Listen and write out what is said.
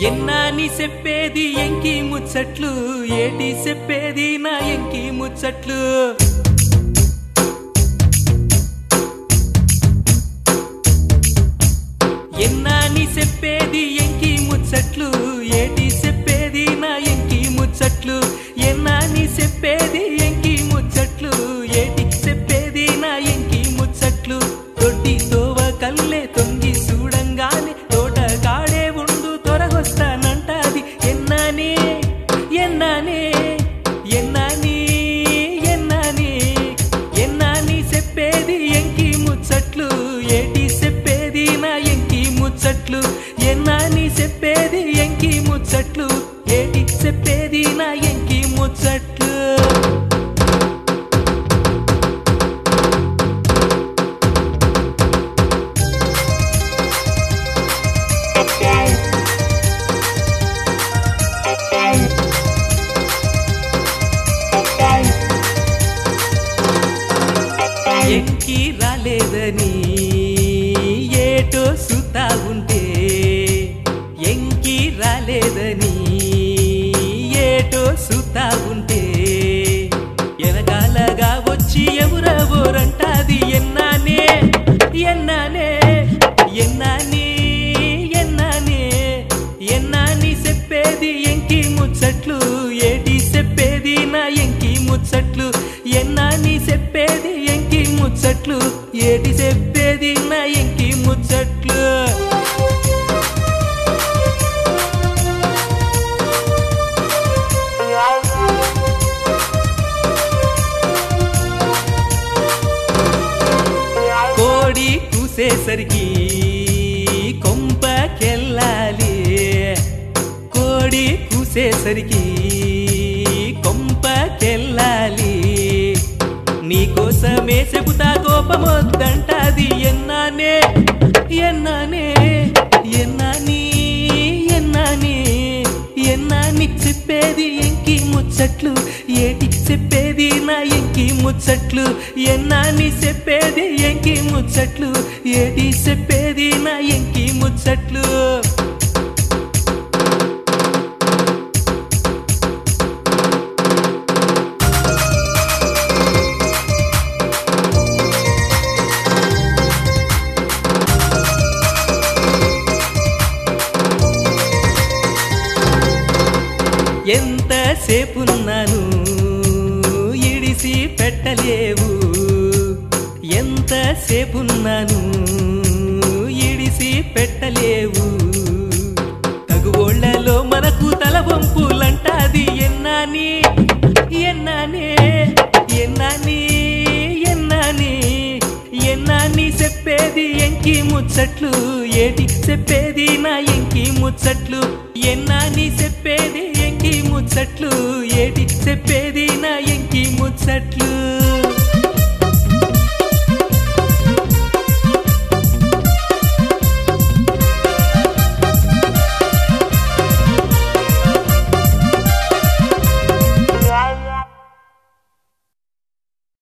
ఎన్నాని చెప్పేది ఎంకి ముచ్చట్లు ఏటి చెప్పేది నా ఎంకి ముచ్చట్లు ఎన్నాని చెప్పేది ఎంకి ముచ్చట్లు ఏటి చెప్పేది నా ఎంకి ముచ్చట్లు ఎన్నాని చెప్పేది ఎంకి ముచ్చట్లు ఏటి చెప్పేది నా ఎంకి ముచ్చట్లు తొట్టి తోవ కల్లే తొంగి చూడంగానే తోట కాడే ఉండు తొరగొస్తానంటాది ఎన్నానే ఎన్నానే ఎన్నాని ఎన్నాని ఎన్నాని చెప్పేది ఎంకి ముచ్చట్లు ఏటి చెప్పేది నా ఎంకి ముచ్చట్లు ఎన్నాని చెప్పేది ఎంకి ముచ్చట్లు ఏటి చెప్పేది నా ఎంకి ముచ్చట్లు ఎంకి రాలేదని ఏటో సుతా ఉంటే ఎంకి రాలేదని ఏటో సుతా ఉంటే ఎనకాలగా వచ్చి ఎవరెవరంటాది ఎన్నానే ఎన్నానే ఎన్నాని ఎన్నానే ఎన్నాని చెప్పేది ఎంకి ముచ్చట్లు ఏటి చెప్పేది నా ఎంకి ముచ్చట్లు ఎన్నాని చెప్పేది ఎంకి ముచ్చట్లు ఏటి చెప్పేది నా ఎంకి ముచ్చట్లు కోడి కూసేసరికి కొంపకెళ్ళాలి కోడి కూసేసరికి కొంపకెళ్ళాలి నీకోసమే చెబుతా కోపమొద్దంటాది ఎన్నానే ఎన్నానే ఎన్నాని ఎన్నాని ఎన్నాని చెప్పేది ఎంకి ముచ్చట్లు ఏటి చెప్పేది నా ఎంకి ముచ్చట్లు ఎన్నాని చెప్పేది ఎంకి ముచ్చట్లు ఏటి చెప్పేది నా ఎంకి ముచ్చట్లు ఎంతసేపున్నాను ఇడిసి పెట్టలేవు ఎంతసేపున్నాను ఇడిసి పెట్టలేవు తగువోళ్లలో మనకు తల వంపులంటాది ఎన్నాని ఎన్నానే ఎన్నాని ఎన్నాని ఎన్నాని చెప్పేది ఎంకి ముచ్చట్లు ఏటి చెప్పేది నా ఎంకి ముచ్చట్లు ఎన్నాని చెప్పేది ఎంకి ముచ్చట్లు ఏటి చెప్పేది నా ఎంకి ముచ్చట్లు